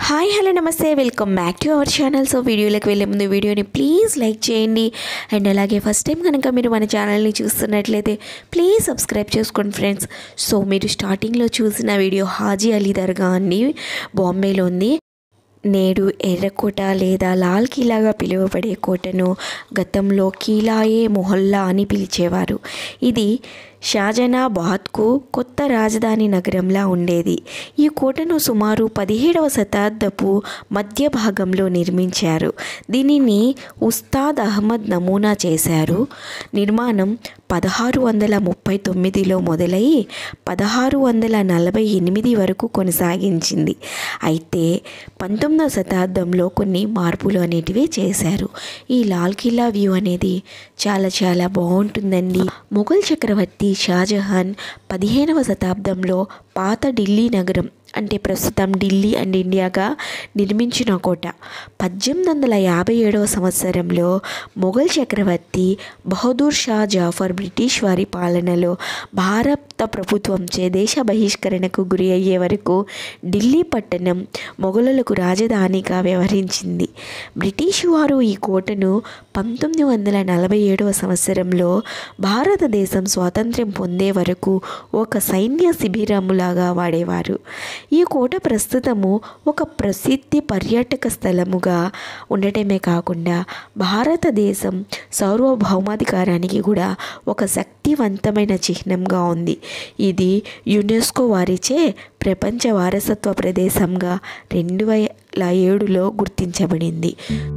hi hello నమస్తే welcome back to our channel so వీడియోలోకి వెళ్ళే ముందు వీడియోని ప్లీజ్ లైక్ చేయండి అండ్ అలాగే ఫస్ట్ టైం కనుక మీరు మన ఛానల్ని చూస్తున్నట్లయితే ప్లీజ్ సబ్స్క్రైబ్ చేసుకోండి ఫ్రెండ్స్ సో మీరు స్టార్టింగ్లో చూసిన వీడియో హాజీ అలీ దర్గా అండి బాంబేలో ఉంది నేడు ఎర్రకోట లేదా లాల్ కిలాగా పిలువబడే కోటను గతంలో కీలాయే మొహల్లా అని పిలిచేవారు ఇది షాజనాబాద్కు కొత్త రాజధాని నగరంలా ఉండేది ఈ కోటను సుమారు పదిహేడవ శతాబ్దపు మధ్య భాగంలో నిర్మించారు దీనిని ఉస్తాద్ అహ్మద్ నమూనా చేశారు నిర్మాణం పదహారు వందల ముప్పై తొమ్మిదిలో మొదలై పదహారు వందల నలభై ఎనిమిది వరకు కొనసాగించింది అయితే పంతొమ్మిదవ శతాబ్దంలో కొన్ని మార్పులు అనేటివి చేశారు ఈ లాల్ కిల్లా వ్యూ అనేది చాలా చాలా బాగుంటుందండి మొఘల్ చక్రవర్తి షాజహాన్ పదిహేనవ శతాబ్దంలో పాత ఢిల్లీ నగరం అంటే ప్రస్తుతం ఢిల్లీ అండ్ ఇండియాగా నిర్మించిన కోట పద్దెనిమిది వందల యాభై ఏడవ సంవత్సరంలో మొఘల్ చక్రవర్తి బహదూర్ షా జాఫర్ బ్రిటిష్ వారి పాలనలో భారత ప్రభుత్వంచే దేశ బహిష్కరణకు గురి అయ్యే వరకు ఢిల్లీ పట్టణం మొఘలులకు రాజధానిగా వ్యవహరించింది బ్రిటిష్ వారు ఈ కోటను పంతొమ్మిది వందల నలభై ఏడవ సంవత్సరంలో భారతదేశం స్వాతంత్ర్యం పొందే వరకు ఒక సైన్య శిబిరములాగా వాడేవారు ఈ కోట ప్రస్తుతము ఒక ప్రసిద్ధి పర్యాటక స్థలముగా ఉండటమే కాకుండా భారతదేశం సార్వభౌమాధికారానికి కూడా ఒక శక్తివంతమైన చిహ్నంగా ఉంది ఇది యునెస్కో వారిచే ప్రపంచ వారసత్వ ప్రదేశంగా రెండు వేల ఏడులో గుర్తించబడింది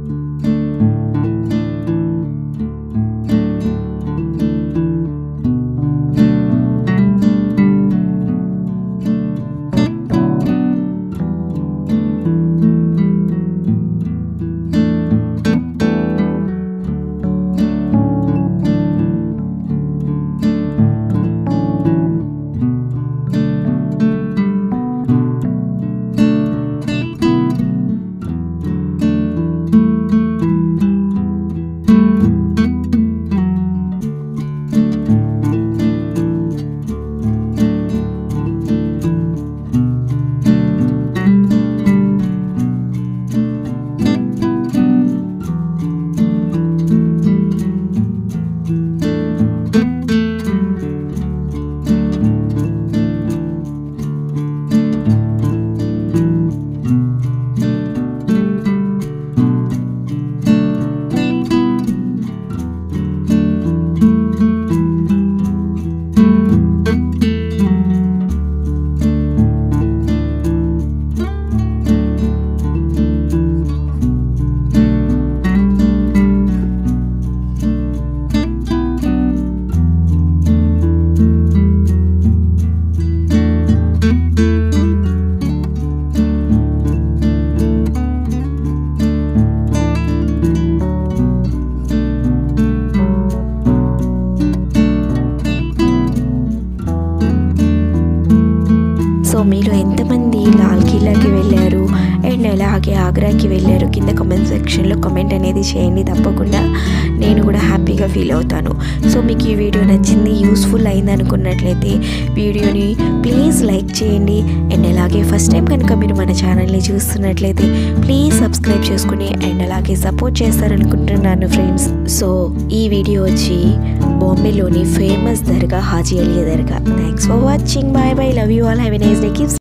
సో మీరు ఎంతమంది లాల్ కిల్లాకి వెళ్ళారు అండ్ అలాగే ఆగ్రాకి వెళ్ళారు కింద కామెంట్ సెక్షన్లో కామెంట్ అనేది చేయండి తప్పకుండా నేను కూడా హ్యాపీగా ఫీల్ అవుతాను సో మీకు ఈ వీడియో నచ్చింది యూస్ఫుల్ అయింది అనుకున్నట్లయితే వీడియోని ప్లీజ్ లైక్ చేయండి అండ్ అలాగే ఫస్ట్ టైం కనుక మీరు మన ఛానల్ని చూస్తున్నట్లయితే ప్లీజ్ సబ్స్క్రైబ్ చేసుకుని అండ్ అలాగే సపోర్ట్ చేస్తారనుకుంటున్నాను ఫ్రెండ్స్ సో ఈ వీడియో వచ్చి బాంబేలోని ఫేమస్ దర్గా హాజీ అలీ దర్గా thanks for watching bye bye love you all have a nice day keep